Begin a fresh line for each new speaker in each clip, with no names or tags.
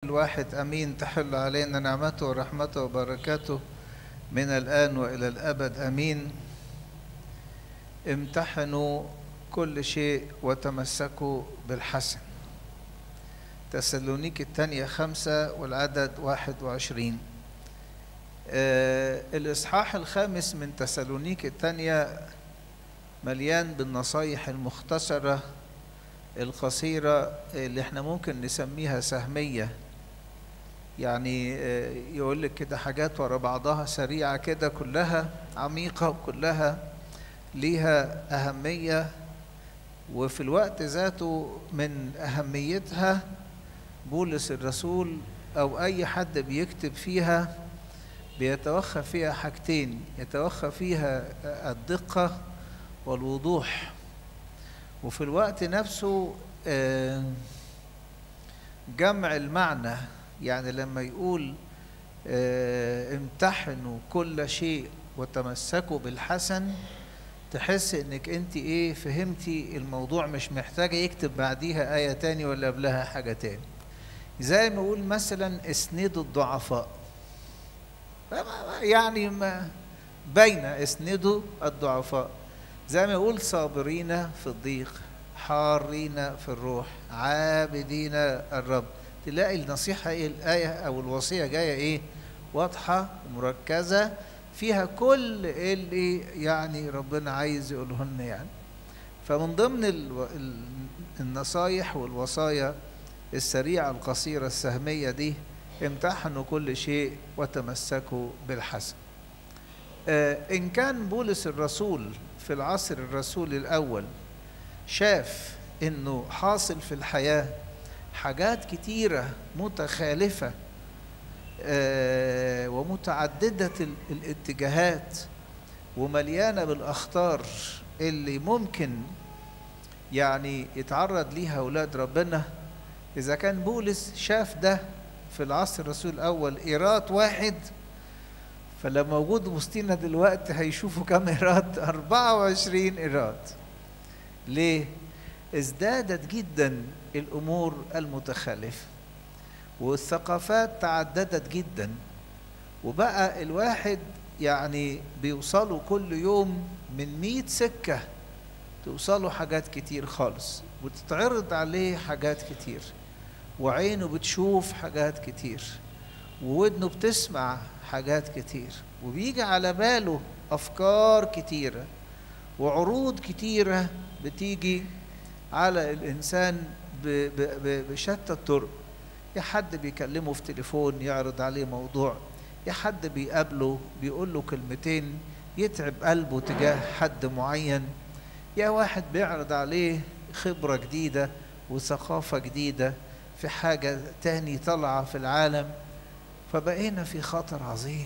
الواحد أمين تحل علينا نعمته ورحمته وبركاته من الآن وإلى الأبد أمين امتحنوا كل شيء وتمسكوا بالحسن تسالونيك الثانية خمسة والعدد واحد وعشرين آه الإصحاح الخامس من تسالونيك الثانية مليان بالنصايح المختصرة القصيرة اللي احنا ممكن نسميها سهمية يعني آه يقول لك كده حاجات ورا بعضها سريعة كده كلها عميقة وكلها ليها أهمية وفي الوقت ذاته من أهميتها بولس الرسول أو أي حد بيكتب فيها بيتوخى فيها حاجتين يتوخى فيها الدقة والوضوح وفي الوقت نفسه جمع المعنى يعني لما يقول امتحنوا كل شيء وتمسكوا بالحسن تحس انك انت ايه فهمتي الموضوع مش محتاجه يكتب بعديها ايه تاني ولا قبلها حاجه تاني زي ما يقول مثلا اسندوا الضعفاء يعني ما بين اسندوا الضعفاء زي ما يقول صابرين في الضيق حارين في الروح عابدين الرب تلاقي النصيحة إيه الآية أو الوصية جاية إيه واضحة ومركزة فيها كل اللي يعني ربنا عايز يقوله لنا يعني فمن ضمن النصايح والوصايا السريعة القصيرة السهمية دي امتحنوا كل شيء وتمسكوا بالحسن آه إن كان بولس الرسول في العصر الرسولي الأول شاف إنه حاصل في الحياة حاجات كتيرة متخالفة آه ومتعددة الاتجاهات ومليانة بالأخطار اللي ممكن يعني يتعرض ليها أولاد ربنا إذا كان بولس شاف ده في العصر الرسول الأول إيراد واحد فلما وجود وسطينا دلوقتي هيشوفوا كم إيراد 24 إيراد ليه؟ ازدادت جدا الأمور المتخلفة والثقافات تعددت جدا وبقى الواحد يعني بيوصلوا كل يوم من مئة سكة توصلوا حاجات كتير خالص وتتعرض عليه حاجات كتير وعينه بتشوف حاجات كتير وودنه بتسمع حاجات كتير وبيجي على باله أفكار كتيرة وعروض كتيرة بتيجي على الإنسان بشتى الطرق يا حد بيكلمه في تليفون يعرض عليه موضوع يا حد بيقابله بيقول له كلمتين يتعب قلبه تجاه حد معين يا واحد بيعرض عليه خبرة جديدة وثقافة جديدة في حاجة تاني طالعة في العالم فبقينا في خطر عظيم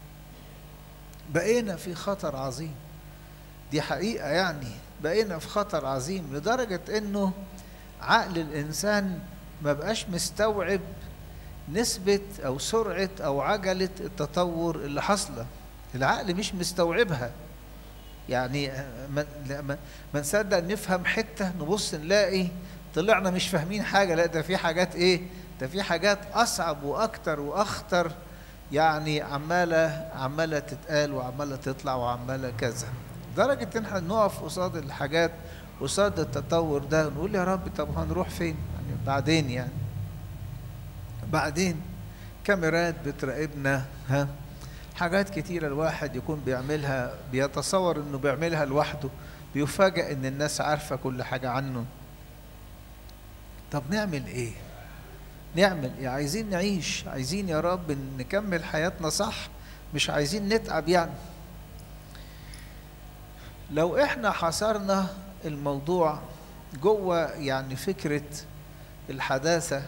بقينا في خطر عظيم دي حقيقة يعني بقينا في خطر عظيم لدرجة انه عقل الانسان ما بقاش مستوعب نسبة او سرعة او عجلة التطور اللي حاصلة العقل مش مستوعبها يعني ما نصدق نفهم حتة نبص نلاقي طلعنا مش فاهمين حاجة لا ده في حاجات ايه ده في حاجات اصعب واكتر واخطر يعني عمالة عمالة تتقال وعمالة تطلع وعمالة كذا لدرجة ان احنا نقف قصاد الحاجات قصاد التطور ده ونقول يا رب طب هنروح فين يعني بعدين يعني بعدين كاميرات بتراقبنا ها حاجات كتيرة الواحد يكون بيعملها بيتصور انه بيعملها لوحده بيفاجئ ان الناس عارفة كل حاجة عنه طب نعمل ايه نعمل ايه عايزين نعيش عايزين يا رب نكمل حياتنا صح مش عايزين نتعب يعني لو احنا حصرنا الموضوع جوه يعني فكرة الحداثة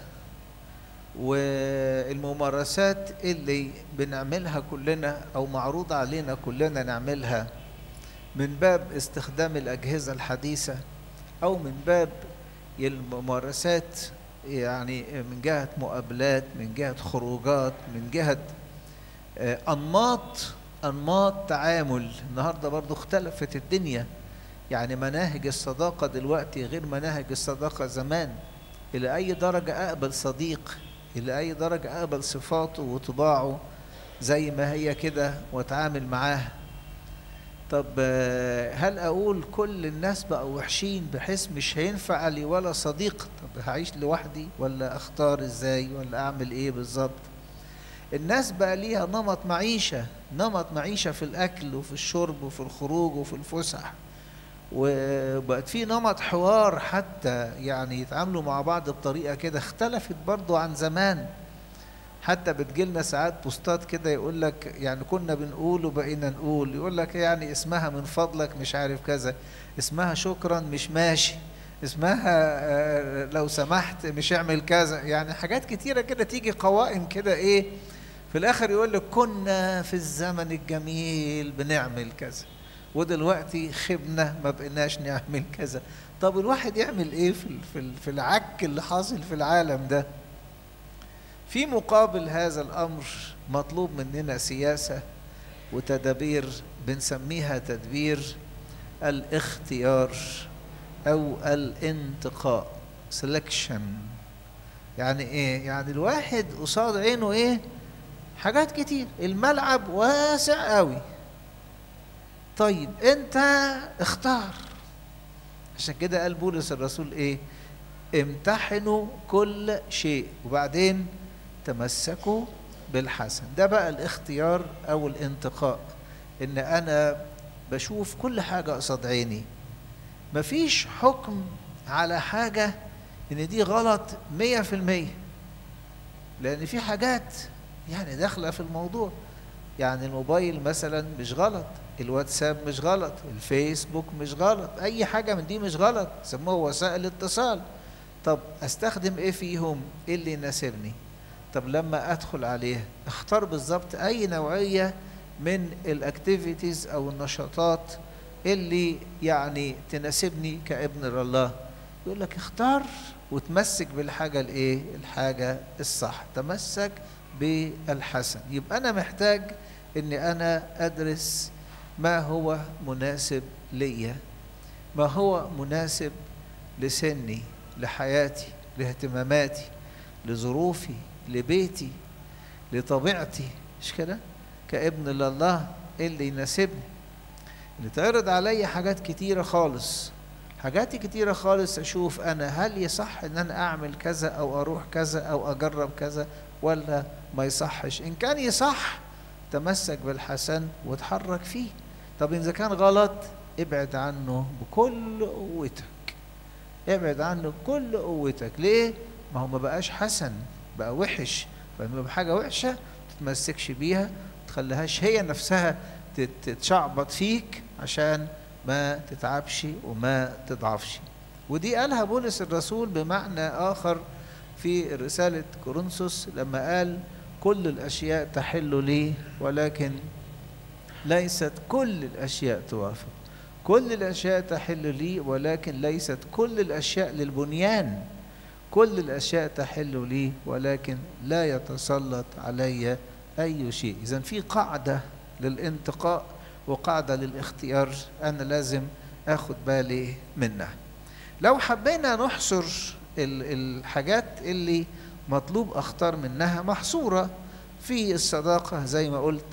والممارسات اللي بنعملها كلنا او معروض علينا كلنا نعملها من باب استخدام الاجهزة الحديثة او من باب الممارسات يعني من جهة مقابلات من جهة خروجات من جهة أنماط أنماط تعامل النهاردة برضو اختلفت الدنيا يعني مناهج الصداقة دلوقتي غير مناهج الصداقة زمان إلى أي درجة أقبل صديق الى اي درجه اقبل صفاته وطباعه زي ما هي كده واتعامل معاها طب آه، هل اقول كل الناس بقوا وحشين بحيث مش هينفع لي ولا صديق طب هعيش لوحدي ولا اختار ازاي ولا اعمل ايه بالظبط الناس بقى ليها نمط معيشة نمط معيشة في الأكل وفي الشرب وفي الخروج وفي الفسح وبقت في نمط حوار حتى يعني يتعاملوا مع بعض بطريقة كده اختلفت برضو عن زمان حتى بتجيلنا ساعات بوستات كده يقول لك يعني كنا بنقول وبقينا نقول يقول لك يعني اسمها من فضلك مش عارف كذا اسمها شكرا مش ماشي اسمها آه، لو سمحت مش اعمل كذا يعني حاجات كتيرة كده تيجي قوائم كده ايه في الاخر يقول لك كنا في الزمن الجميل بنعمل كذا ودلوقتي خبنا ما بقيناش نعمل كذا طب الواحد يعمل ايه في ال- في ال- في العك اللي حاصل في العالم ده في مقابل هذا الامر مطلوب مننا سياسه وتدابير بنسميها تدبير الاختيار او الانتقاء سelection يعني ايه يعني الواحد قصاد عينه ايه حاجات كتير الملعب واسع قوي طيب انت اختار عشان كده قال بولس الرسول ايه امتحنوا كل شيء وبعدين تمسكوا بالحسن ده بقى الاختيار او الانتقاء ان انا بشوف كل حاجة قصاد عيني مفيش حكم على حاجة ان دي غلط مية في المية لان في حاجات يعني داخلة في الموضوع يعني الموبايل مثلا مش غلط الواتساب مش غلط الفيسبوك مش غلط اي حاجة من دي مش غلط سموها وسائل اتصال طب استخدم ايه فيهم ايه اللي يناسبني طب لما ادخل عليها اختار بالظبط اي نوعية من الاكتيفيتيز او النشاطات اللي يعني تناسبني كابن الله يقول لك اختار وتمسك بالحاجة الايه الحاجة الصح تمسك بالحسن يبقى انا محتاج اني انا ادرس ما هو مناسب ليا ما هو مناسب لسني لحياتي لاهتماماتي لظروفي لبيتي لطبيعتي مش كده كابن لله إيه اللي يناسبني اللي تعرض عليا حاجات كتيرة خالص حاجات كتيرة خالص أشوف أنا هل يصح إن أنا أعمل كذا أو أروح كذا أو أجرب كذا ولا ما يصحش إن كان يصح تمسك بالحسن وتحرك فيه طب إذا كان غلط ابعد عنه بكل قوتك ابعد عنه بكل قوتك ليه؟ ما هو ما بقاش حسن بقى وحش فلما يبقى حاجة وحشة ما تتمسكش بيها تخليهاش هي نفسها تت- تتشعبط فيك عشان ما تتعبش وما تضعفش ودي قالها بولس الرسول بمعنى آخر في رسالة كورنثوس لما قال كل الأشياء تحل لي ولكن ليست كل الأشياء توافق كل الأشياء تحل لي ولكن ليست كل الأشياء للبنيان كل الأشياء تحل لي ولكن لا يتسلط علي أي شيء إذا في قاعدة للانتقاء وقاعدة للاختيار أنا لازم أخد بالي منها لو حبينا نحصر ال- الحاجات اللي مطلوب أختار منها محصورة في الصداقة زي ما قلت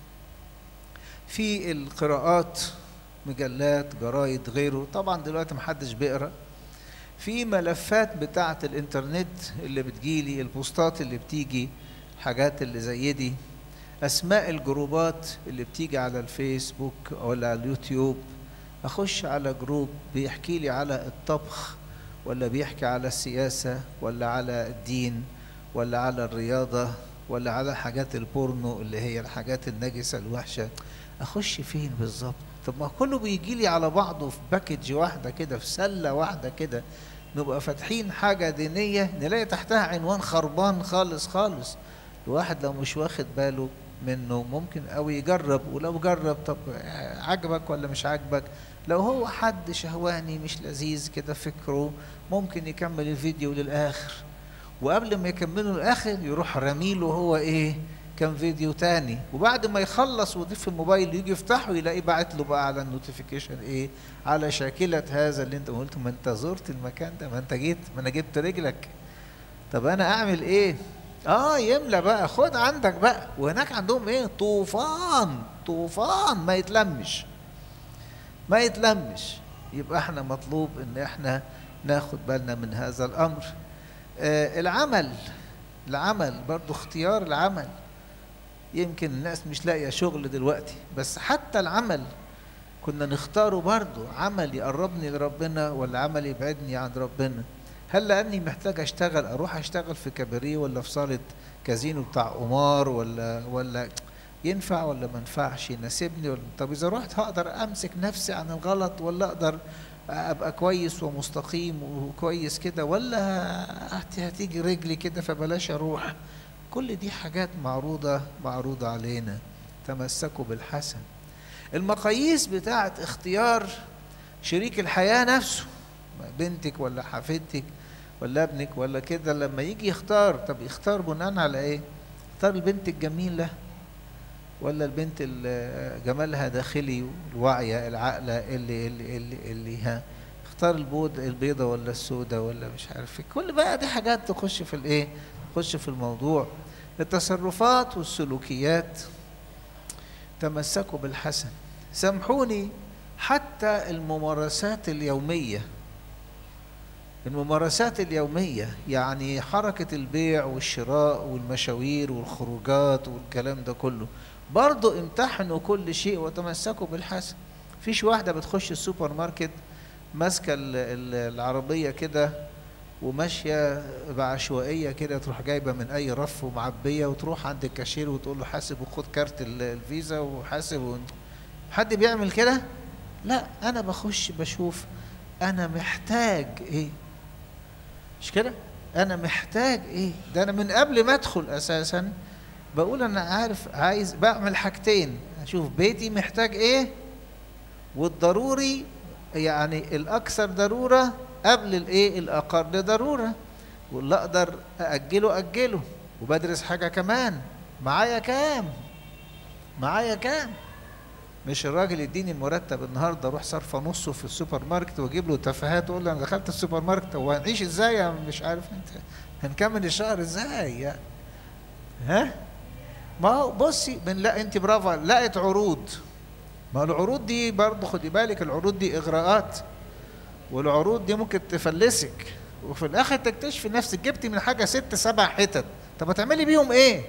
في القراءات مجلات جرايد غيره طبعا دلوقتي محدش بيقرا في ملفات بتاعة الانترنت اللي بتجيلي البوستات اللي بتيجي حاجات اللي زي دي اسماء الجروبات اللي بتيجي على الفيسبوك ولا على اليوتيوب اخش على جروب بيحكي لي على الطبخ ولا بيحكي على السياسة ولا على الدين ولا على الرياضة ولا على حاجات البورنو اللي هي الحاجات النجسة الوحشة اخش فين بالظبط طب ما كله بيجي لي على بعضه في باكج واحدة كده في سلة واحدة كده نبقى فاتحين حاجة دينية نلاقي تحتها عنوان خربان خالص خالص الواحد لو مش واخد باله منه ممكن قوي يجرب ولو جرب طب عجبك ولا مش عجبك لو هو حد شهواني مش لذيذ كده فكره ممكن يكمل الفيديو للآخر وقبل ما يكمله للآخر يروح رميله هو ايه كان فيديو تاني وبعد ما يخلص ويضيف الموبايل يجي يفتحه يلاقيه باعت له بقى على النوتيفيكيشن ايه على شاكلة هذا اللي انت قلت ما انت زرت المكان ده ما انت جيت ما انا جبت رجلك طب انا اعمل ايه اه يملى بقى خد عندك بقى وهناك عندهم ايه طوفان طوفان ما يتلمش ما يتلمش يبقى احنا مطلوب ان احنا ناخد بالنا من هذا الامر آه العمل العمل برضو اختيار العمل يمكن الناس مش لاقيه شغل دلوقتي بس حتى العمل كنا نختاره برضو عمل يقربني لربنا ولا عمل يبعدني عن ربنا هل لاني محتاج اشتغل اروح اشتغل في كباريه ولا في صاله كازينو بتاع قمار ولا ولا ينفع ولا ما ينفعش يناسبني ولا طب اذا رحت هقدر امسك نفسي عن الغلط ولا اقدر ابقى كويس ومستقيم وكويس كده ولا هتيجي رجلي كده فبلاش اروح كل دي حاجات معروضه معروضه علينا تمسكوا بالحسن المقاييس بتاعت اختيار شريك الحياه نفسه بنتك ولا حفيدتك ولا ابنك ولا كده لما يجي يختار طب يختار بناء على ايه اختار البنت الجميله ولا البنت اللي جمالها داخلي الواعيه العاقله اللي اللي اللي, اللي ها اختار البود البيضه ولا السوداء ولا مش عارف ايه كل بقى دي حاجات تخش في الايه تخش في الموضوع التصرفات والسلوكيات تمسكوا بالحسن سامحوني حتى الممارسات اليوميه الممارسات اليومية يعني حركة البيع والشراء والمشاوير والخروجات والكلام ده كله برضو امتحنوا كل شيء وتمسكوا بالحسن فيش واحدة بتخش السوبر ماركت ماسكة العربية كده وماشية بعشوائية كده تروح جايبة من أي رف ومعبية وتروح عند الكاشير وتقول له حاسب وخد كارت الفيزا وحاسب و... حد بيعمل كده؟ لا أنا بخش بشوف أنا محتاج إيه؟ مش كده؟ أنا محتاج إيه؟ ده أنا من قبل ما أدخل أساسًا بقول أنا عارف عايز بعمل حاجتين أشوف بيتي محتاج إيه؟ والضروري يعني الأكثر ضرورة قبل الإيه؟ الأقل ضرورة واللي أقدر أأجله أجله وبدرس حاجة كمان معايا كام؟ معايا كام؟ مش الراجل يديني المرتب النهارده اروح صرفه نصه في السوبر ماركت واجيب له تفاهات واقول له انا دخلت السوبر ماركت هو هنعيش ازاي يا مش عارف انت هنكمل الشهر ازاي يعني ها ما هو بصي بنلاقي انت برافو لقيت عروض ما العروض دي برضه خدي بالك العروض دي اغراءات والعروض دي ممكن تفلسك وفي الاخر تكتشفي نفسك جبتي من حاجه ست سبع حتت طب هتعملي بيهم ايه؟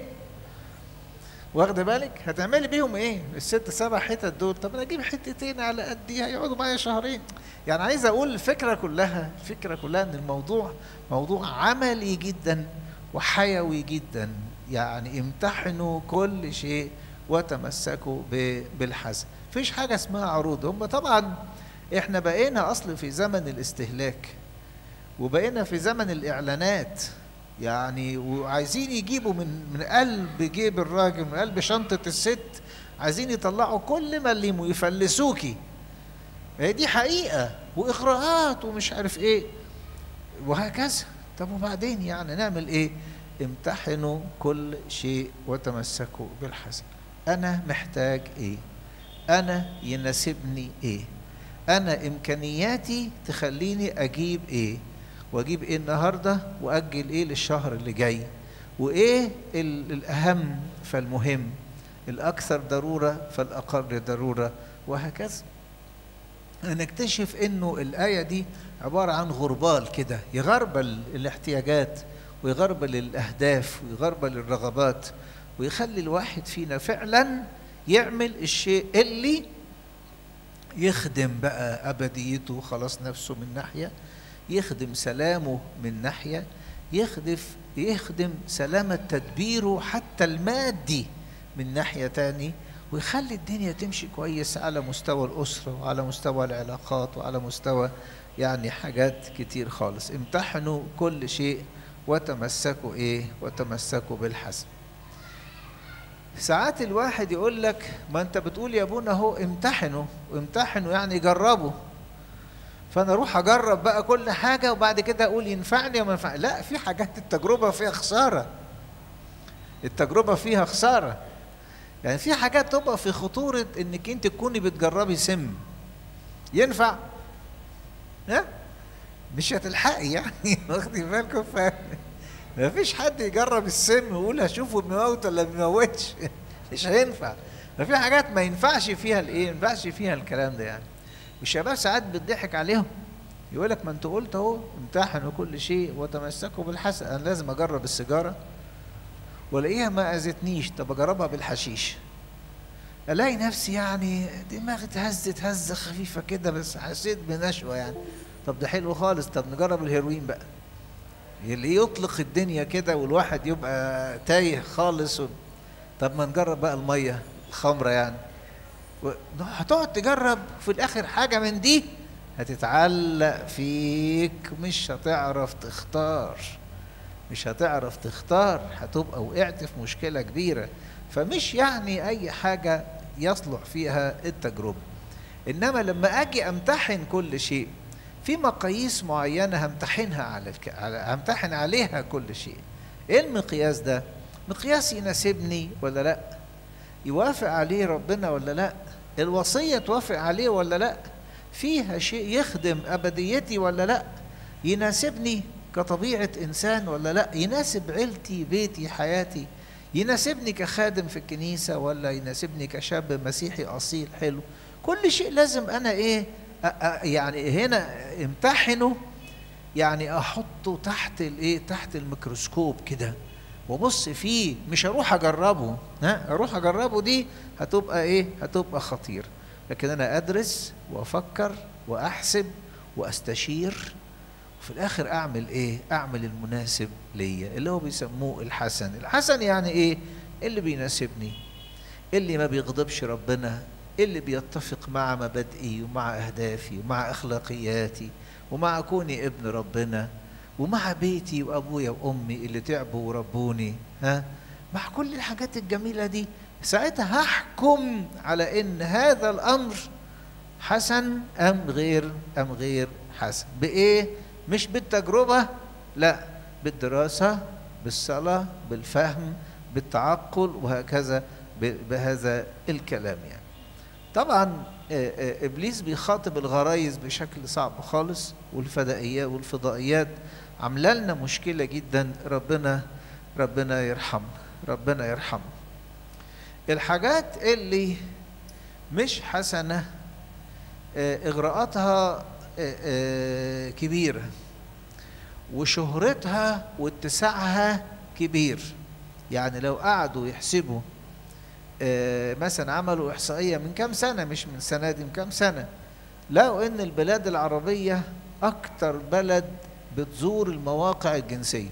واخده بالك هتعملي بيهم ايه الست سبع حتت دول طب انا اجيب حتتين على قد دي هيقعدوا معايا شهرين يعني عايز اقول الفكره كلها الفكره كلها ان الموضوع موضوع عملي جدا وحيوي جدا يعني امتحنوا كل شيء وتمسكوا بالحسن فيش حاجه اسمها عروض هم طبعا احنا بقينا اصل في زمن الاستهلاك وبقينا في زمن الاعلانات يعني وعايزين يجيبوا من من قلب جيب الراجل من قلب شنطة الست عايزين يطلعوا كل ما اللي يفلسوكي هي دي حقيقة وإغراءات ومش عارف إيه وهكذا طب وبعدين يعني نعمل إيه؟ امتحنوا كل شيء وتمسكوا بالحسن أنا محتاج إيه؟ أنا يناسبني إيه؟ أنا إمكانياتي تخليني أجيب إيه؟ واجيب ايه النهارده واجل ايه للشهر اللي جاي وايه الاهم فالمهم الاكثر ضروره فالاقل ضروره وهكذا نكتشف انه الايه دي عباره عن غربال كده يغربل الاحتياجات ويغربل الاهداف ويغربل الرغبات ويخلي الواحد فينا فعلا يعمل الشيء اللي يخدم بقى ابديته خلاص نفسه من ناحيه يخدم سلامه من ناحيه يخدف يخدم سلامة تدبيره حتى المادي من ناحية تاني ويخلي الدنيا تمشي كويس على مستوى الأسرة وعلى مستوى العلاقات وعلى مستوى يعني حاجات كتير خالص امتحنوا كل شيء وتمسكوا ايه وتمسكوا بالحسن ساعات الواحد يقول لك ما انت بتقول يا ابونا اهو امتحنوا وامتحنوا يعني جربوا فانا اروح اجرب بقى كل حاجه وبعد كده اقول ينفعني وما ينفعني لا في حاجات التجربه فيها خساره التجربه فيها خساره يعني في حاجات تبقى في خطوره انك انت تكوني بتجربي سم ينفع ها مش هتلحقي يعني واخدي بالكم ف ما فيش حد يجرب السم ويقول هشوفه بيموت ولا بيموتش مش هينفع ففي حاجات ما ينفعش فيها الايه ما ينفعش فيها الكلام ده يعني والشباب ساعات بتضحك عليهم يقول لك ما انت قلت اهو امتحنوا كل شيء وتمسكوا بالحسن انا لازم اجرب السيجاره والاقيها ما اذتنيش طب اجربها بالحشيش الاقي نفسي يعني دماغي اتهزت هزه خفيفه كده بس حسيت بنشوه يعني طب ده حلو خالص طب نجرب الهيروين بقى اللي يطلق الدنيا كده والواحد يبقى تايه خالص و... طب ما نجرب بقى الميه الخمره يعني و... هتقعد تجرب في الاخر حاجه من دي هتتعلق فيك مش هتعرف تختار مش هتعرف تختار هتبقى وقعت في مشكله كبيره فمش يعني اي حاجه يصلح فيها التجربه انما لما اجي امتحن كل شيء في مقاييس معينه همتحنها على الك... على همتحن عليها كل شيء ايه المقياس ده مقياس يناسبني ولا لا يوافق عليه ربنا ولا لا الوصيه توافق عليه ولا لا فيها شيء يخدم ابديتي ولا لا يناسبني كطبيعه انسان ولا لا يناسب عيلتي بيتي حياتي يناسبني كخادم في الكنيسه ولا يناسبني كشاب مسيحي اصيل حلو كل شيء لازم انا ايه أ أ يعني هنا امتحنه يعني احطه تحت الايه تحت الميكروسكوب كده وبص فيه مش هروح اجربه ها اروح اجربه دي هتبقى ايه هتبقى خطير لكن انا ادرس وافكر واحسب واستشير وفي الاخر اعمل ايه اعمل المناسب ليا اللي هو بيسموه الحسن الحسن يعني ايه اللي بيناسبني اللي ما بيغضبش ربنا اللي بيتفق مع مبادئي ومع اهدافي ومع اخلاقياتي ومع كوني ابن ربنا ومع بيتي وابويا وامي اللي تعبوا وربوني ها مع كل الحاجات الجميله دي ساعتها هحكم على ان هذا الامر حسن ام غير ام غير حسن بايه مش بالتجربه لا بالدراسه بالصلاه بالفهم بالتعقل وهكذا بهذا الكلام يعني طبعا ابليس بيخاطب الغرايز بشكل صعب خالص والفدائيات والفضائيات عامله لنا مشكله جدا ربنا ربنا يرحمنا ربنا يرحمنا الحاجات اللي مش حسنه اغراءاتها كبيره وشهرتها واتساعها كبير يعني لو قعدوا يحسبوا مثلا عملوا احصائيه من كام سنه مش من سنه دي من كام سنه لقوا ان البلاد العربيه اكتر بلد بتزور المواقع الجنسيه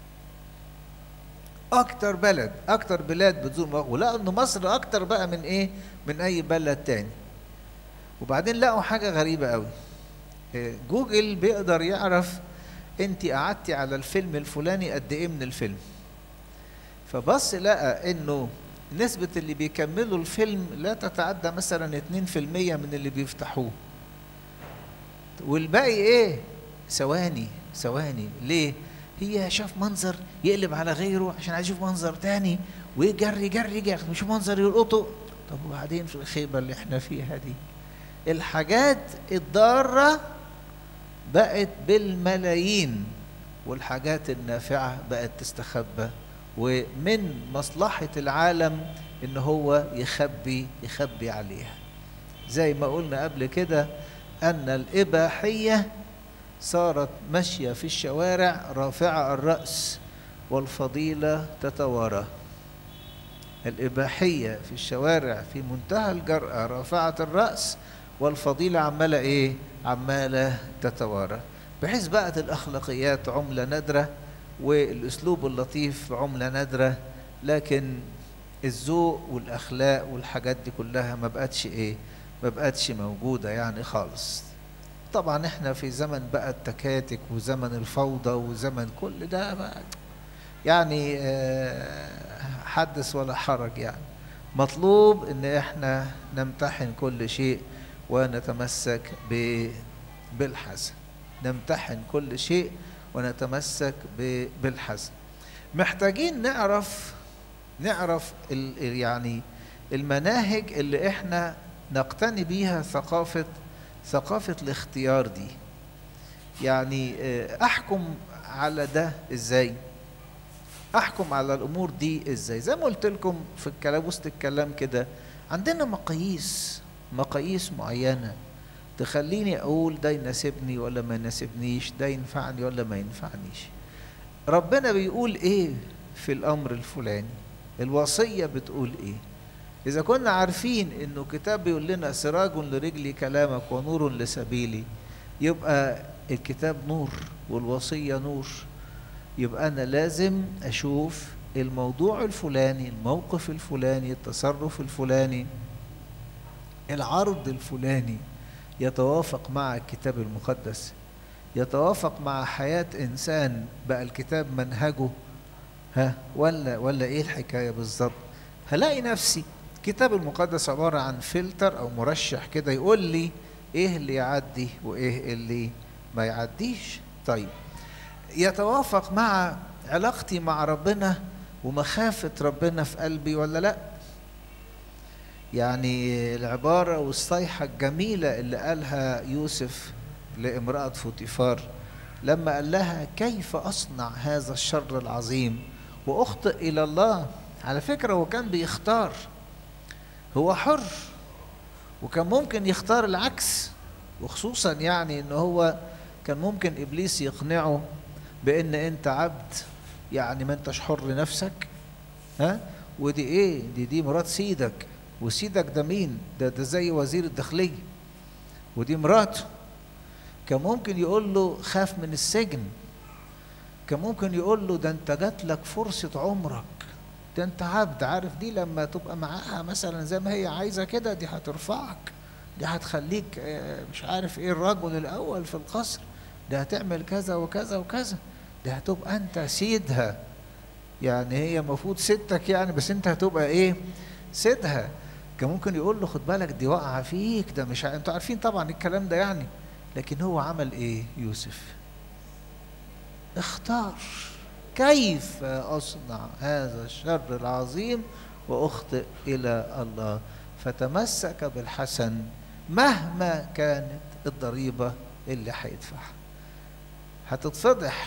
اكتر بلد اكتر بلاد بتزور مواقع ولقوا ان مصر اكتر بقى من ايه من اي بلد تاني وبعدين لقوا حاجه غريبه قوي جوجل بيقدر يعرف انت قعدتي على الفيلم الفلاني قد ايه من الفيلم فبص لقى انه نسبة اللي بيكملوا الفيلم لا تتعدى مثلا 2% من اللي بيفتحوه والباقي ايه ثواني ثواني ليه هي شاف منظر يقلب على غيره عشان عايز يشوف منظر تاني ويجري جري جري يشوف منظر يلقطه طب وبعدين في الخيبة اللي احنا فيها دي الحاجات الضارة بقت بالملايين والحاجات النافعة بقت تستخبى ومن مصلحة العالم ان هو يخبي يخبي عليها زي ما قلنا قبل كده ان الاباحية صارت ماشية في الشوارع رافعة الرأس والفضيلة تتوارى الإباحية في الشوارع في منتهى الجرأة رافعة الرأس والفضيلة عمالة إيه؟ عمالة تتوارى بحيث بقت الأخلاقيات عملة نادرة والأسلوب اللطيف عملة نادرة لكن الذوق والأخلاق والحاجات دي كلها ما بقتش إيه؟ ما بقتش موجودة يعني خالص طبعا احنا في زمن بقى التكاتك وزمن الفوضى وزمن كل ده بقى يعني حدث ولا حرج يعني مطلوب ان احنا نمتحن كل شيء ونتمسك بالحسن نمتحن كل شيء ونتمسك بالحسن محتاجين نعرف نعرف يعني المناهج اللي احنا نقتني بيها ثقافة ثقافة الاختيار دي يعني احكم على ده ازاي احكم على الامور دي ازاي زي ما قلت لكم في الكلام وسط الكلام كده عندنا مقاييس مقاييس معينه تخليني اقول ده يناسبني ولا ما يناسبنيش ده ينفعني ولا ما ينفعنيش ربنا بيقول ايه في الامر الفلاني الوصيه بتقول ايه اذا كنا عارفين انه كتاب بيقول لنا سراج لرجلي كلامك ونور لسبيلي يبقى الكتاب نور والوصيه نور يبقى انا لازم اشوف الموضوع الفلاني الموقف الفلاني التصرف الفلاني العرض الفلاني يتوافق مع الكتاب المقدس يتوافق مع حياة إنسان بقى الكتاب منهجه ها ولا ولا إيه الحكاية بالظبط هلاقي نفسي الكتاب المقدس عبارة عن فلتر أو مرشح كده يقول لي إيه اللي يعدي وإيه اللي ما يعديش طيب يتوافق مع علاقتي مع ربنا ومخافة ربنا في قلبي ولا لأ يعني العبارة والصيحة الجميلة اللي قالها يوسف لامرأة فوتيفار لما قال لها كيف أصنع هذا الشر العظيم وأخطئ إلى الله على فكرة هو كان بيختار هو حر وكان ممكن يختار العكس وخصوصا يعني ان هو كان ممكن ابليس يقنعه بان انت عبد يعني ما انتش حر نفسك ها ودي ايه دي دي مرات سيدك وسيدك ده مين ده ده زي وزير الداخليه ودي مراته كان ممكن يقول له خاف من السجن كان ممكن يقول له ده انت جات لك فرصه عمرك ده انت عبد عارف دي لما تبقى معاها مثلا زي ما هي عايزه كده دي هترفعك دي هتخليك مش عارف ايه الرجل الاول في القصر ده هتعمل كذا وكذا وكذا ده هتبقى انت سيدها يعني هي المفروض ستك يعني بس انت هتبقى ايه سيدها كان ممكن يقول له خد بالك دي واقعه فيك ده مش ع... انتوا عارفين طبعا الكلام ده يعني لكن هو عمل ايه يوسف اختار كيف اصنع هذا الشر العظيم واخطئ الى الله فتمسك بالحسن مهما كانت الضريبه اللي هيدفعها هتتفضح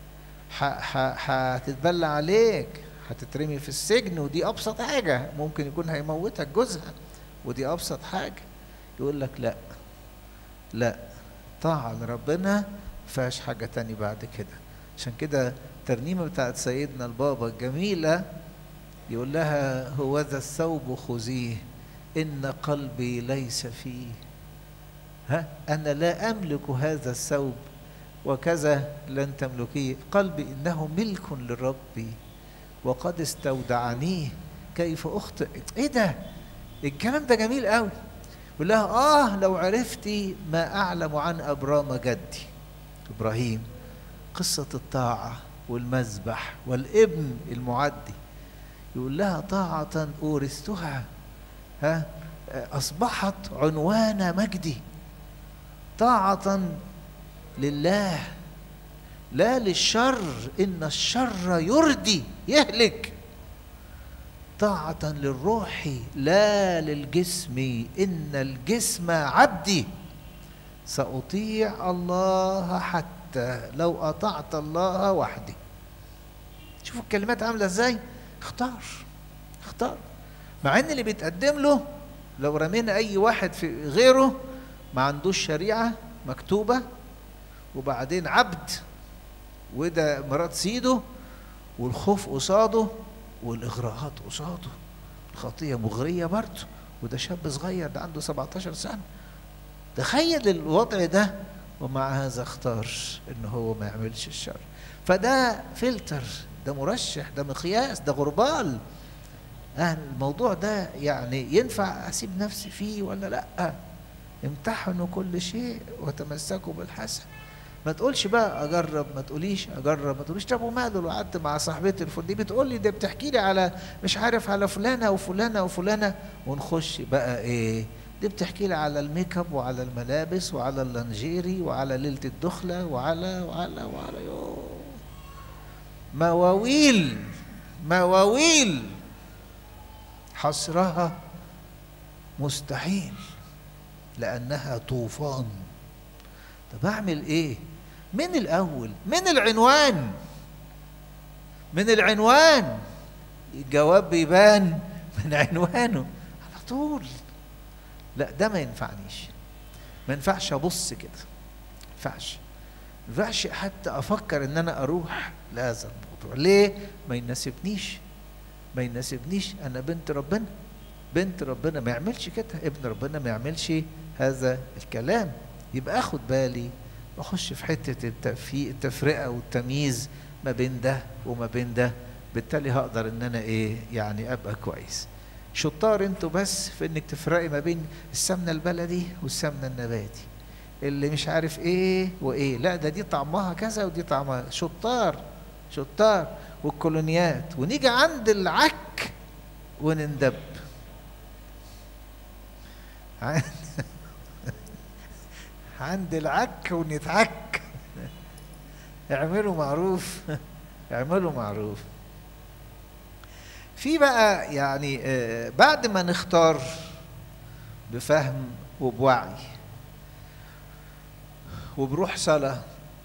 هتتبلى عليك هتترمي في السجن ودي ابسط حاجه ممكن يكون هيموتك جوزها ودي ابسط حاجه يقول لك لا لا طاعه لربنا فيهاش حاجه تاني بعد كده عشان كده الترنيمه بتاعت سيدنا البابا الجميله يقول لها هو ذا الثوب خذيه ان قلبي ليس فيه ها انا لا املك هذا الثوب وكذا لن تملكيه قلبي انه ملك للرب وقد استودعنيه كيف اخطئ ايه ده الكلام ده جميل قوي يقول لها اه لو عرفتي ما اعلم عن ابرام جدي ابراهيم قصه الطاعه والمذبح والابن المعدي يقول لها طاعه اورثتها ها اصبحت عنوان مجدي طاعه لله لا للشر ان الشر يردي يهلك طاعه للروح لا للجسم ان الجسم عبدي ساطيع الله حتى لو اطعت الله وحدي شوفوا الكلمات عامله ازاي اختار اختار مع ان اللي بيتقدم له لو رمينا اي واحد في غيره ما عندوش شريعه مكتوبه وبعدين عبد وده مرات سيده والخوف قصاده والاغراءات قصاده الخطيه مغريه برضه وده شاب صغير ده عنده 17 سنه تخيل الوضع ده ومع هذا اختار ان هو ما يعملش الشر فده فلتر ده مرشح ده مقياس ده غربال أهل الموضوع ده يعني ينفع اسيب نفسي فيه ولا لا امتحنوا كل شيء وتمسكوا بالحسن ما تقولش بقى اجرب ما تقوليش اجرب ما تقوليش طب وماله لو قعدت مع صاحبتي الفل دي بتقول لي ده بتحكي لي على مش عارف على فلانه وفلانه وفلانه ونخش بقى ايه دي بتحكي لي على الميك اب وعلى الملابس وعلى اللانجيري وعلى ليله الدخله وعلى وعلى وعلى يو مواويل مواويل حصرها مستحيل لانها طوفان طب اعمل ايه من الاول من العنوان من العنوان الجواب بيبان من عنوانه على طول لا ده ما ينفعنيش ما ينفعش ابص كده ما ينفعش ما ينفعش حتى افكر ان انا اروح لهذا الموضوع ليه ما يناسبنيش ما يناسبنيش انا بنت ربنا بنت ربنا ما يعملش كده ابن ربنا ما يعملش هذا الكلام يبقى اخد بالي واخش في حته التفي- التفرقه والتمييز ما بين ده وما بين ده بالتالي هقدر ان انا ايه يعني ابقى كويس شطار انتوا بس في انك تفرقي ما بين السمنه البلدي والسمنه النباتي اللي مش عارف ايه وايه لا ده دي طعمها كذا ودي طعمها شطار شطار والكولونيات ونيجي عند العك ونندب عند عند العك ونتعك اعملوا معروف اعملوا معروف في بقى يعني آه، بعد ما نختار بفهم وبوعي وبروح صلاة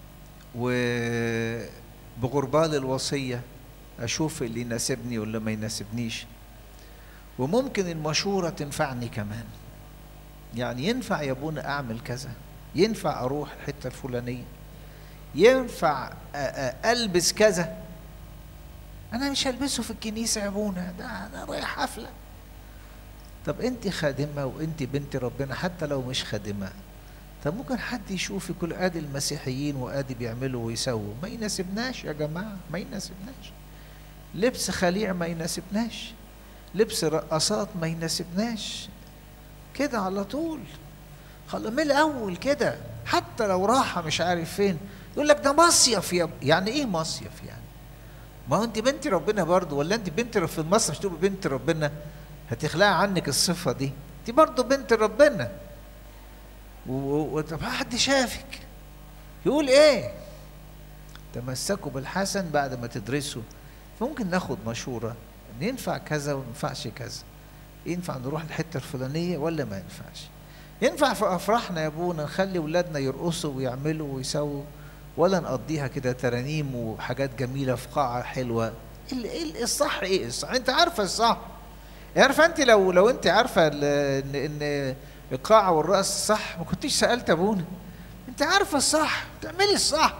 وبغربال الوصية أشوف اللي يناسبني واللي ما يناسبنيش وممكن المشورة تنفعني كمان يعني ينفع يا ابونا أعمل كذا ينفع أروح الحتة الفلانية ينفع أ- أ- ألبس كذا أنا مش هلبسه في الكنيسة يا ابونا ده أنا رايح حفلة طب أنت خادمة وأنت بنت ربنا حتى لو مش خادمة طب ممكن حد يشوف يقول ادي المسيحيين وادي بيعملوا ويسووا ما يناسبناش يا جماعه ما يناسبناش لبس خليع ما يناسبناش لبس رقصات ما يناسبناش كده على طول خلاص من الاول كده حتى لو راحه مش عارف فين يقول لك ده مصيف يا يعني ايه مصيف يعني ما هو انت بنت ربنا برضو ولا انت بنت في مصر مش تبقى بنت ربنا هتخلع عنك الصفه دي انت برضو بنت ربنا و- وطب حد شافك يقول ايه تمسكوا بالحسن بعد ما تدرسوا فممكن ناخد مشورة ان ينفع كذا وما ينفعش كذا ينفع نروح الحتة الفلانية ولا ما ينفعش ينفع في افراحنا يا ابونا نخلي ولادنا يرقصوا ويعملوا ويسووا ولا نقضيها كده ترانيم وحاجات جميلة في قاعة حلوة ال- ال- الصح ايه الصح انت عارفة الصح عارفة انت لو لو انت عارفة ال- ان ان القاعة والرقص صح ما كنتيش سألت ابونا انت عارفة الصح تعملي الصح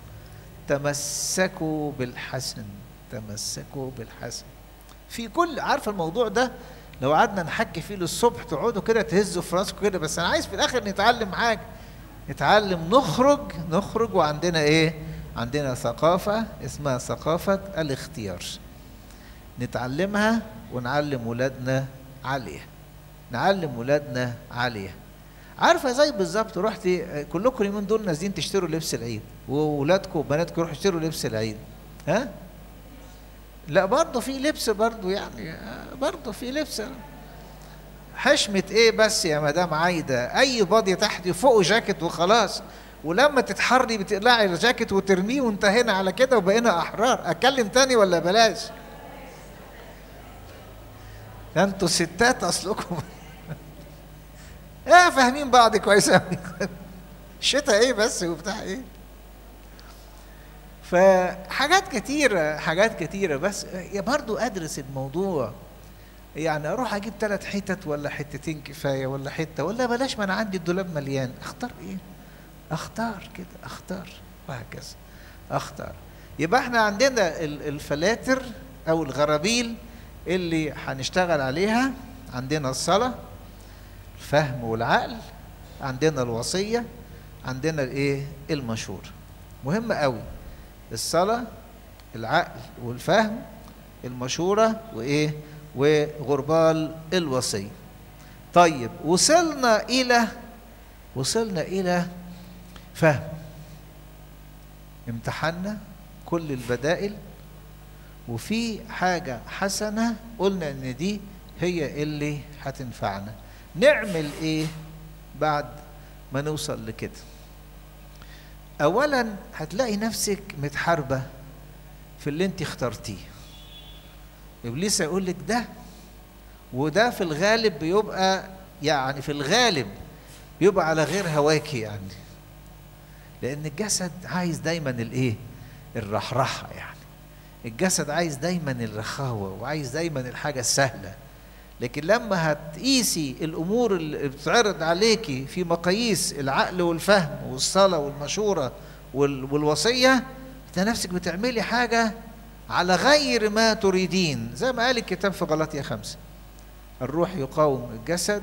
تمسكوا بالحسن تمسكوا بالحسن في كل عارفة الموضوع ده لو قعدنا نحكي فيه للصبح تقعدوا كده تهزوا في راسكم كده بس انا عايز في الاخر نتعلم حاجة نتعلم نخرج نخرج وعندنا ايه عندنا ثقافة اسمها ثقافة الاختيار نتعلمها ونعلم ولادنا عليها نعلم ولادنا عليها عارفه زي بالظبط رحتي كلكم اليومين دول نازلين تشتروا لبس العيد وولادكم وبناتكم يروحوا يشتروا لبس العيد ها لا برضه في لبس برضه يعني آه، برضه في لبس حشمة ايه بس يا مدام عايدة اي بادي تحت فوقه جاكيت وخلاص ولما تتحري بتقلعي الجاكيت وترميه وانتهينا على كده وبقينا احرار اتكلم تاني ولا بلاش ده انتوا ستات اصلكم ايه فاهمين بعض كويس قوي الشتاء ايه بس وبتاع ايه فحاجات كتيرة حاجات كتيرة بس يا برضو أدرس الموضوع يعني أروح أجيب ثلاث حتت ولا حتتين كفاية ولا حتة ولا بلاش ما أنا عندي الدولاب مليان أختار إيه؟ أختار كده أختار وهكذا أختار يبقى إحنا عندنا ال- الفلاتر أو الغرابيل اللي هنشتغل عليها عندنا الصلاة الفهم والعقل عندنا الوصية عندنا الايه المشورة مهم قوي الصلاة العقل والفهم المشورة وايه وغربال الوصية طيب وصلنا إلى وصلنا إلى فهم امتحنا كل البدائل وفي حاجة حسنة قلنا إن دي هي اللي هتنفعنا نعمل إيه بعد ما نوصل لكده أولا هتلاقي نفسك متحاربة في اللي انت اخترتيه إبليس يقول لك ده وده في الغالب بيبقى يعني في الغالب بيبقى على غير هواكي يعني لأن الجسد عايز دايما الإيه الرحرحة يعني الجسد عايز دايما الرخاوة وعايز دايما الحاجة السهلة لكن لما هتقيسي الأمور اللي بتعرض عليكي في مقاييس العقل والفهم والصلاة والمشورة والوصية انت نفسك بتعملي حاجة على غير ما تريدين زي ما قال الكتاب في غلطية خمسة الروح يقاوم الجسد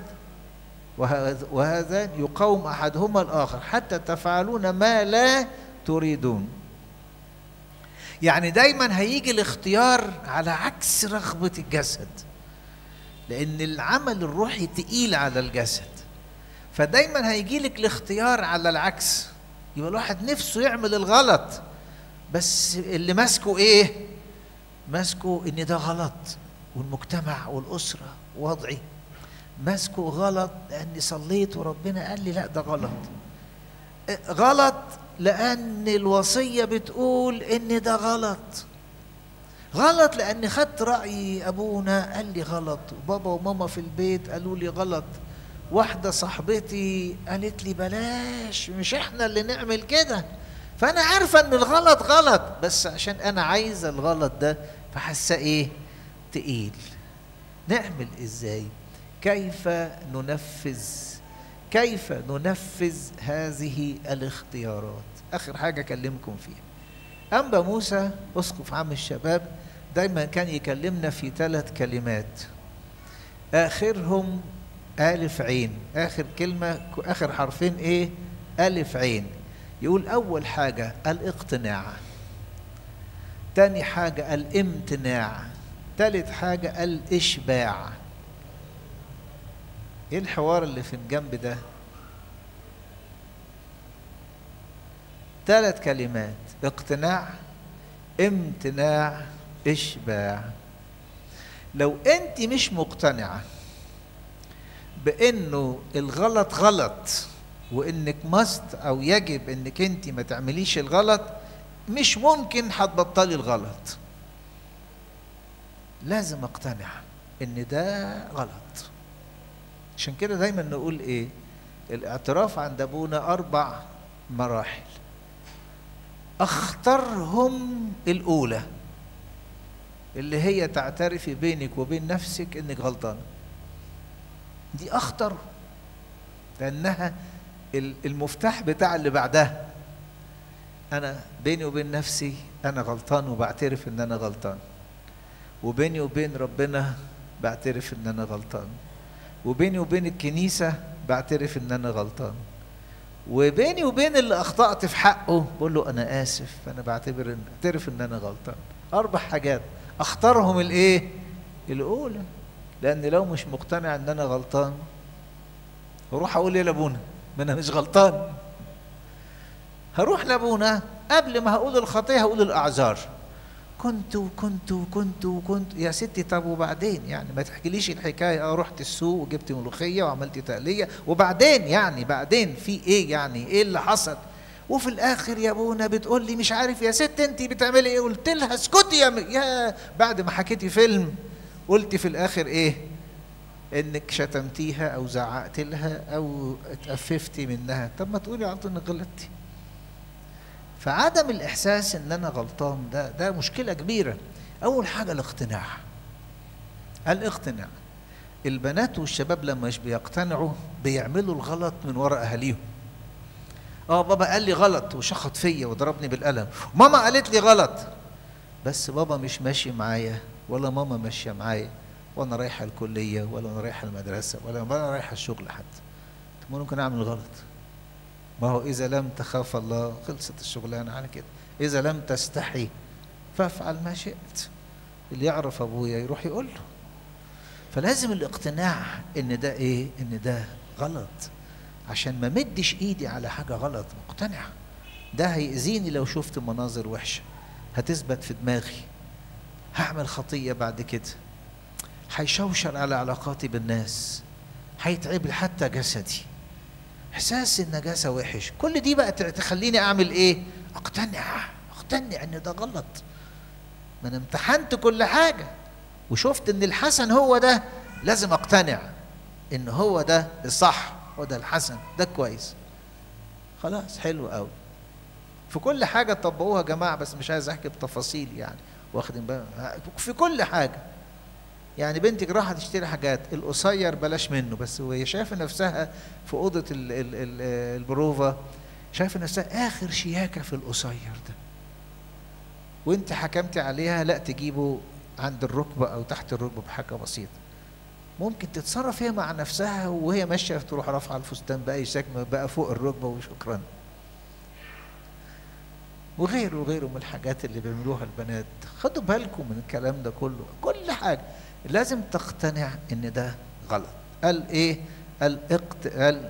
وهذا يقاوم أحدهما الآخر حتى تفعلون ما لا تريدون يعني دايما هيجي الاختيار على عكس رغبة الجسد لأن العمل الروحي تقيل على الجسد فدايما هيجي لك الاختيار على العكس يبقى الواحد نفسه يعمل الغلط بس اللي ماسكه ايه ماسكه ان ده غلط والمجتمع والاسره وضعي ماسكه غلط لاني صليت وربنا قال لي لا ده غلط غلط لان الوصيه بتقول ان ده غلط غلط لاني خدت راي ابونا قال لي غلط وبابا وماما في البيت قالوا لي غلط واحده صاحبتي قالت لي بلاش مش احنا اللي نعمل كده فانا عارفه ان الغلط غلط بس عشان انا عايزه الغلط ده فحاسه ايه تقيل نعمل ازاي كيف ننفذ كيف ننفذ هذه الاختيارات اخر حاجه اكلمكم فيها انبا موسى اسقف عام الشباب دايما كان يكلمنا في ثلاث كلمات اخرهم الف عين اخر كلمه اخر حرفين ايه الف عين يقول أول حاجة الاقتناع تاني حاجة الامتناع تالت حاجة الإشباع إيه الحوار اللي في الجنب ده ثلاث كلمات اقتناع امتناع اشباع لو انت مش مقتنعه بانه الغلط غلط وانك مست او يجب انك انت ما تعمليش الغلط مش ممكن هتبطلي الغلط لازم اقتنع ان ده غلط عشان كده دايما نقول ايه الاعتراف عند ابونا اربع مراحل اخترهم الاولى اللي هي تعترفي بينك وبين نفسك انك غلطانه دي اخطر لانها المفتاح بتاع اللي بعدها انا بيني وبين نفسي انا غلطان وبعترف ان انا غلطان وبيني وبين ربنا بعترف ان انا غلطان وبيني وبين الكنيسه بعترف ان انا غلطان وبيني وبين اللي اخطات في حقه بقول له انا اسف انا بعتبر ان اعترف ان انا غلطان اربع حاجات اختارهم الايه الاولى لان لو مش مقتنع ان انا غلطان اروح اقول ايه لابونا ما انا مش غلطان هروح لابونا قبل ما هقول الخطيه هقول الاعذار كنت وكنت وكنت وكنت يا ستي طب وبعدين يعني ما تحكيليش الحكايه اه رحت السوق وجبت ملوخيه وعملت تقليه وبعدين يعني بعدين في ايه يعني ايه اللي حصل وفي الاخر يا ابونا بتقول لي مش عارف يا ست انت بتعملي ايه قلت لها اسكتي يا, م... يا بعد ما حكيتي فيلم قلت في الاخر ايه انك شتمتيها او زعقت لها او اتأففتي منها طب ما تقولي على طول انك غلطتي فعدم الاحساس ان انا غلطان ده ده مشكله كبيره اول حاجه الاقتناع الاقتناع البنات والشباب لما مش بيقتنعوا بيعملوا الغلط من وراء اهاليهم اه بابا قال لي غلط وشخط فيا وضربني بالقلم ماما قالت لي غلط بس بابا مش ماشي معايا ولا ماما ماشيه معايا وانا رايحه الكليه ولا انا رايحه المدرسه ولا انا رايحه الشغل حتى طب ممكن اعمل غلط ما هو اذا لم تخاف الله خلصت الشغلانه على كده اذا لم تستحي فافعل ما شئت اللي يعرف ابويا يروح يقول له فلازم الاقتناع ان ده ايه ان ده غلط عشان ما مدش ايدي على حاجه غلط مقتنع ده هيأذيني لو شفت مناظر وحشه هتثبت في دماغي هعمل خطيه بعد كده هيشوشر على علاقاتي بالناس هيتعب حتى جسدي احساس النجاسه وحش كل دي بقى تخليني اعمل ايه اقتنع اقتنع ان ده غلط ما انا امتحنت كل حاجه وشفت ان الحسن هو ده لازم اقتنع ان هو ده الصح هو ده الحسن ده كويس خلاص حلو قوي في كل حاجه طبقوها يا جماعه بس مش عايز احكي بتفاصيل يعني واخدين بقى في كل حاجه يعني بنتك راحت تشتري حاجات القصير بلاش منه بس وهي شايفه نفسها في اوضه ال ال ال البروفا شايفه نفسها اخر شياكه في القصير ده وانت حكمتي عليها لا تجيبه عند الركبه او تحت الركبه بحاجه بسيطه ممكن تتصرف هي مع نفسها وهي ماشيه تروح رافعه الفستان باي شكل بقى فوق الركبه وشكرا وغيره وغيره من الحاجات اللي بيعملوها البنات خدوا بالكم من الكلام ده كله كل حاجه لازم تقتنع ان ده غلط قال ايه الاقت... قال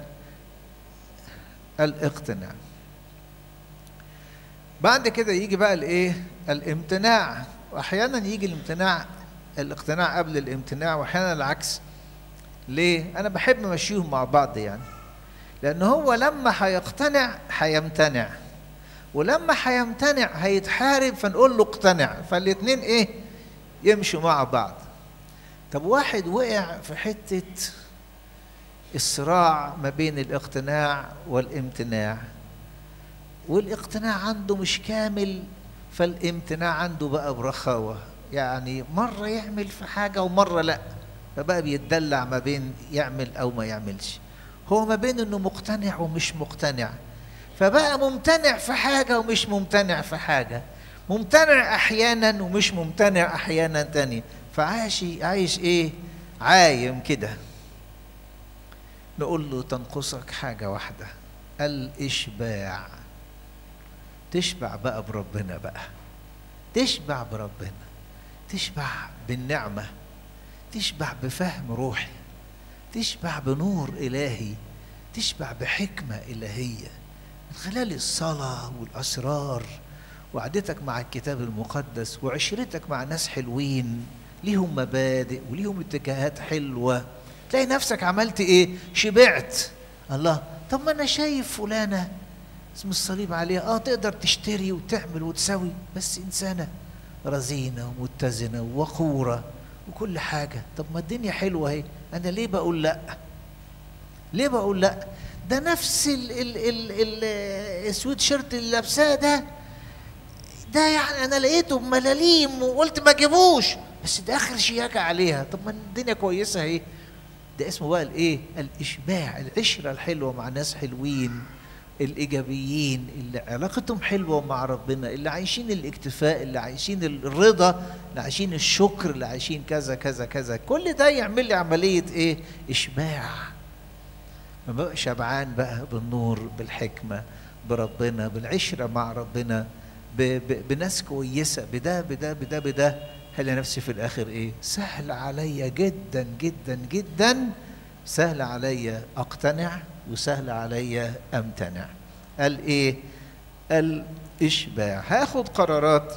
الاقتناع بعد كده يجي بقى الايه الامتناع واحيانا يجي الامتناع الاقتناع قبل الامتناع واحيانا العكس ليه انا بحب امشيهم مع بعض يعني لان هو لما هيقتنع هيمتنع ولما هيمتنع هيتحارب فنقول له اقتنع فالاتنين ايه يمشوا مع بعض طب واحد وقع في حتة الصراع ما بين الاقتناع والامتناع والاقتناع عنده مش كامل فالامتناع عنده بقى برخاوة يعني مرة يعمل في حاجة ومرة لا فبقى بيتدلع ما بين يعمل أو ما يعملش هو ما بين انه مقتنع ومش مقتنع فبقى ممتنع في حاجة ومش ممتنع في حاجة ممتنع أحيانا ومش ممتنع أحيانا تاني فعايش عايش إيه عايم كده نقول له تنقصك حاجة واحدة الإشباع تشبع بقى بربنا بقى تشبع بربنا تشبع بالنعمة تشبع بفهم روحي تشبع بنور إلهي تشبع بحكمة إلهية من خلال الصلاة والأسرار وقعدتك مع الكتاب المقدس وعشرتك مع ناس حلوين ليهم مبادئ وليهم اتجاهات حلوة تلاقي نفسك عملت ايه شبعت الله طب ما انا شايف فلانة اسم الصليب عليها اه تقدر تشتري وتعمل وتسوي بس انسانة رزينة ومتزنة ووقورة وكل حاجة طب ما الدنيا حلوة اهي انا ليه بقول لا ليه بقول لا ده نفس ال ال ال ال السويت شيرت اللي لابساه ده ده يعني انا لقيته بملاليم وقلت ما اجيبوش بس ده اخر شياكه عليها طب ما الدنيا كويسه اهي ده اسمه بقى الايه الاشباع العشره الحلوه مع ناس حلوين الايجابيين اللي علاقتهم حلوه مع ربنا اللي عايشين الاكتفاء اللي عايشين الرضا اللي عايشين الشكر اللي عايشين كذا كذا كذا كل ده يعمل لي عمليه ايه اشباع ما بقى شبعان بقى بالنور بالحكمه بربنا بالعشره مع ربنا ب ب بناس كويسه بده بده بده بده هلاقي نفسي في الاخر ايه سهل عليا جدا جدا جدا سهل عليا اقتنع وسهل عليا امتنع قال ايه الاشباع هاخد قرارات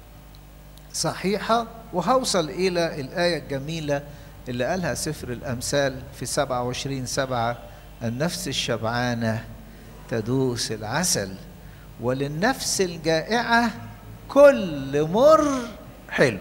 صحيحه وهوصل الى الايه الجميله اللي قالها سفر الامثال في 27 سبعة النفس الشبعانه تدوس العسل وللنفس الجائعه كل مر حلو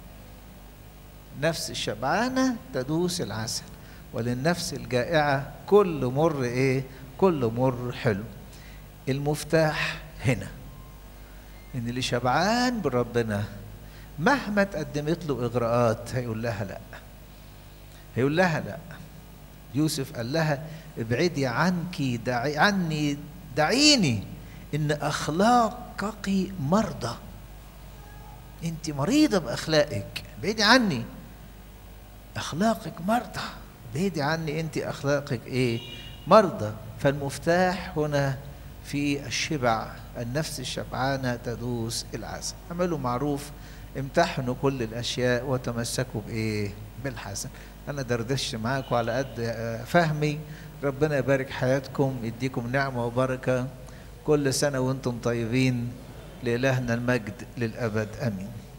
نفس الشبعانة تدوس العسل وللنفس الجائعة كل مر ايه كل مر حلو المفتاح هنا ان اللي شبعان بربنا مهما تقدمت له اغراءات هيقول لها لا هيقول لها لا يوسف قال لها ابعدي عنك دعي عني دعيني ان اخلاقك مرضى انت مريضه باخلاقك بعيدي عني اخلاقك مرضى بعيدي عني انت اخلاقك ايه مرضى فالمفتاح هنا في الشبع النفس الشبعانه تدوس العسل اعملوا معروف امتحنوا كل الاشياء وتمسكوا بايه بالحسن انا دردشت معاكم على قد فهمي ربنا يبارك حياتكم يديكم نعمه وبركه كل سنه وانتم طيبين لالهنا المجد للابد امين